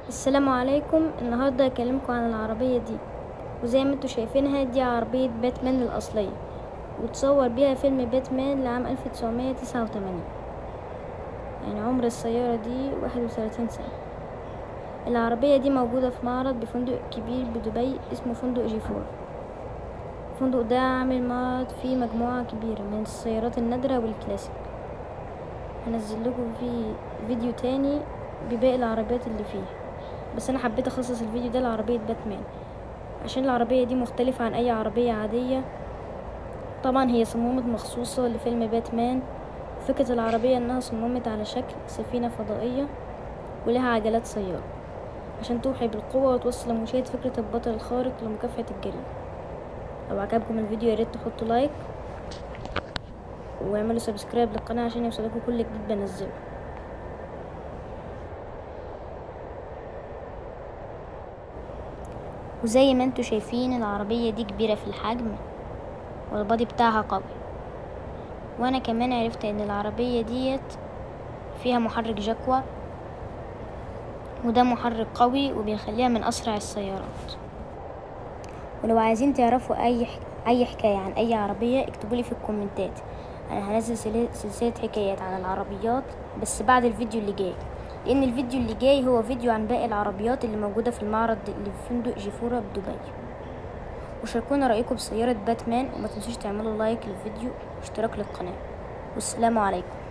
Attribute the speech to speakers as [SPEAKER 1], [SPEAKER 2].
[SPEAKER 1] السلام عليكم النهاردة هكلمكم عن العربية دي وزي ما انتوا شايفينها دي عربية باتمان الأصلية وتصور بيها فيلم باتمان لعام 1989 يعني عمر السيارة دي واحد وثلاثين سنة العربية دي موجودة في معرض بفندق كبير بدبي اسمه فندق جيفور الفندق ده عامل معرض فيه مجموعة كبيرة من السيارات النادرة والكلاسيك هنزل لكم فيه فيديو تاني بباقي العربيات اللي فيه بس انا حبيت اخصص الفيديو ده لعربية باتمان عشان العربية دي مختلفة عن اي عربية عادية طبعا هي صممت مخصوصة لفيلم باتمان فكرة العربية انها صممت على شكل سفينة فضائية ولها عجلات سيارة عشان توحي بالقوة وتوصل للمشاهد فكرة البطل الخارق لمكافحة الجريمة لو عجبكم الفيديو ياريت تحطوا لايك واعملوا سبسكرايب للقناة عشان يوصلكوا كل جديد بنزله وزي ما انتوا شايفين العربية دي كبيرة في الحجم والبادي بتاعها قوي وانا كمان عرفت ان العربية ديت فيها محرك جاكوا وده محرك قوي وبيخليها من اسرع السيارات ولو عايزين تعرفوا اي حك... اي حكاية عن اي عربية اكتبولي في الكومنتات انا هنزل سل- سلسلة حكايات عن العربيات بس بعد الفيديو اللي جاي لان الفيديو اللي جاي هو فيديو عن باقي العربيات اللي موجودة في المعرض اللي في فندق جيفورا بدبي وشاركونا رأيكم بسيارة باتمان وما تنسوش تعملوا لايك للفيديو واشتراك للقناة والسلام عليكم